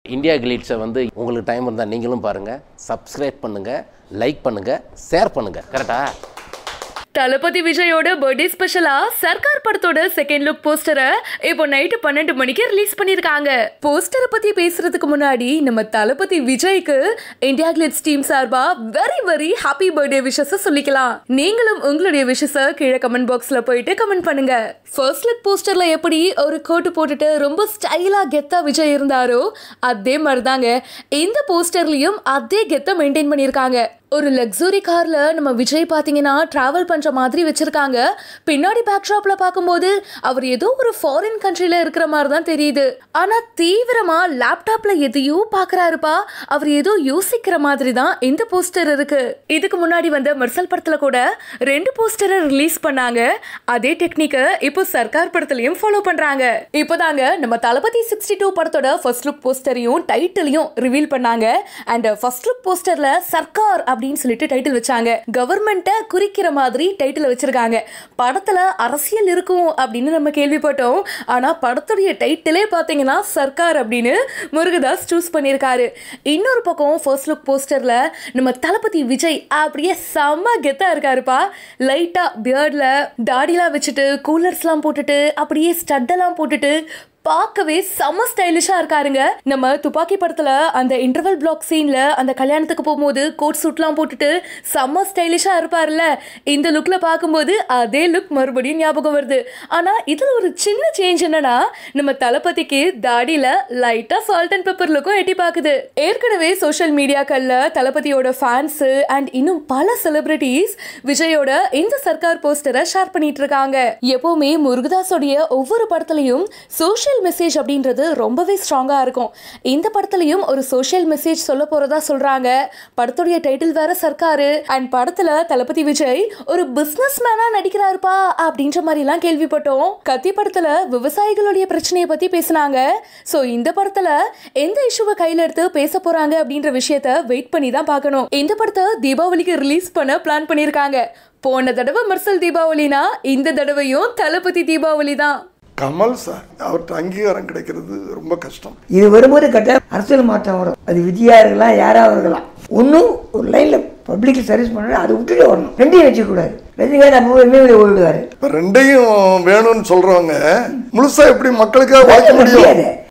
India கிளீட்ஸை வந்து உங்களுக்கு time இருந்தால் நீங்களும் பாருங்கள் சப்ஸ்கிரைப் பண்ணுங்கள் லைக் பண்ணுங்கள் ஷேர் பண்ணுங்கள் கரெக்டா தளபதி விஜயோட பர்த்டே ஸ்பெஷலா சர்க்கார் படத்தோட செகண்ட் லுக் போஸ்டரை இப்போ நைட்டு பன்னெண்டு மணிக்கு ரிலீஸ் பண்ணிருக்காங்க போஸ்டரை பத்தி பேசுறதுக்கு முன்னாடி நம்ம தளபதி விஜய்க்கு இந்தியா கிளிட்ஸ் டீம் சார்பா very very happy birthday wishes சொல்லிக்கலாம் நீங்களும் உங்களுடைய விஷஸ கீழே கமெண்ட் பாக்ஸ்ல போயிட்டு கமெண்ட் பண்ணுங்க ஃபர்ஸ்ட் லுக் போஸ்டர்ல எப்படி ஒரு கோட்டு போட்டுட்டு ரொம்ப ஸ்டைலா கெத்தா விஜய் இருந்தாரோ அதே மாதிரிதாங்க இந்த போஸ்டர்லயும் அதே கெத்த மெயின்டைன் பண்ணியிருக்காங்க ஒரு லக்ஸுரி கார்ல நம்ம விஜய் பாத்தீங்கன்னா டிராவல் பண்ற மாதிரி வச்சிருக்காங்க பின்னாடி பேக்ட்ராப்ல பார்க்கும்போது அவர் ஏதோ ஒரு ஃபாரின் கண்ட்ரில இருக்கிற மாதிரி தான் தெரியுது ஆனா தீவிரமா லேப்டாப்ல எதையோ பாக்குறாருப்பா அவர் ஏதோ யோசிக்கிற மாதிரி தான் இந்த போஸ்டர் இருக்கு இதுக்கு முன்னாடி வந்த மெர்சல் படத்துல கூட ரெண்டு போஸ்டரை ரிலீஸ் பண்ணாங்க அதே டெக்னிக்கை இப்போ சர்க்கார் படத்துலயும் ஃபாலோ பண்றாங்க இப்போதாங்க நம்ம தளபதி சிக்ஸ்டி டூ படத்தோட ஃபர்ஸ்ட் லுக் போஸ்டரையும் டைட்டிலையும் ரிவீல் பண்ணாங்க அண்ட் ஃபர்ஸ்ட் லுக் போஸ்டர்ல சர்க்கார் அப்படின்னு சொல்லிட்டு டைட்டில் வச்சாங்க கவர்மெண்ட்டை குறிக்கிற மாதிரி டைட்டில் வச்சிருக்காங்க படத்துல அரசியல் இருக்கும் அப்படின்னு நம்ம கேள்விப்பட்டோம் ஆனா படத்துடைய டைட்டிலே பாத்தீங்கன்னா சர்க்கார் அப்படின்னு முருகதாஸ் சூஸ் பண்ணியிருக்காரு இன்னொரு பக்கம் ஃபர்ஸ்ட் லுக் போஸ்டர்ல நம்ம தளபதி விஜய் அப்படியே செம்ம கெத்தா இருக்காருப்பா லைட்டா பியர்ட்ல தாடிலாம் வச்சுட்டு கூலர்ஸ்லாம் போட்டுட்டு அப்படியே ஸ்டட்டெல்லாம் போட்டுட்டு பார்க்கவே செம்ம ஸ்டைலிஷா இருக்காருங்க நம்ம துப்பாக்கி படத்துல அந்த இன்டர்வல் பிளாக் சீன்ல அந்த கல்யாணத்துக்கு போகும்போது கோட் சூட்லாம் போட்டுட்டு செம்ம ஸ்டைலிஷா இருப்பார்ல இந்த லுக்ல பார்க்கும்போது அதே லுக் மறுபடியும் ஞாபகம் வருது ஆனா இதுல ஒரு சின்ன சேஞ்ச் என்னன்னா நம்ம தளபதிக்கு தாடியில லைட்டா சால்ட் அண்ட் பெப்பர் லுக்கும் எட்டி பாக்குது ஏற்கனவே சோஷியல் மீடியாக்கள்ல தளபதியோட ஃபேன்ஸ் அண்ட் இன்னும் பல செலிபிரிட்டிஸ் விஜயோட இந்த சர்க்கார் போஸ்டரை ஷேர் பண்ணிட்டு இருக்காங்க எப்பவுமே முருகதாஸோடைய ஒவ்வொரு படத்துலயும் சோஷியல் மெசேஜ் அப்படின்றது ரொம்பவே ஸ்ட்ராங்கா இருக்கும் இந்த படத்துலயும் ஒரு சோஷியல் மெசேஜ் சொல்ல போறதா சொல்றாங்க படத்துடைய டைட்டில் வேற சர்க்காரு அண்ட் படத்துல தளபதி விஜய் ஒரு பிசினஸ் மேனா நடிக்கிறாருப்பா அப்படின்ற மாதிரி எல்லாம் கேள்விப்பட்டோம் கத்தி படத்துல விவசாயிகளுடைய பிரச்சனையை பத்தி பேசினாங்க சோ இந்த படத்துல எந்த இஷ்யூவை கையில எடுத்து பேச போறாங்க அப்படின்ற விஷயத்த வெயிட் பண்ணி தான் பார்க்கணும் இந்த படத்தை தீபாவளிக்கு ரிலீஸ் பண்ண பிளான் பண்ணிருக்காங்க போன தடவை மெர்சல் தீபாவளினா இந்த தடவையும் தளபதி தீபாவளி தான் கமல் சார் அவர்கிட்ட அங்கீகாரம் கிடைக்கிறது ரொம்ப கஷ்டம் இது வரும்போது கட்ட அரசியல் மாற்றம் வரும் அது விஜயா இருக்கலாம் யாராவது இருக்கலாம் ஒன்றும் ஒரு லைனில் பப்ளிக் சர்வீஸ் பண்ணணும் அதை விட்டுட்டு வரணும் ரெண்டையும் வச்சுக்கூடாது ரஜினிகாந்த் அப்போ எம்ஏவில் ஓடுவார் இப்போ ரெண்டையும் வேணும்னு சொல்றவங்க முழுசா எப்படி மக்களுக்காக உழைக்க முடியும் முடியாது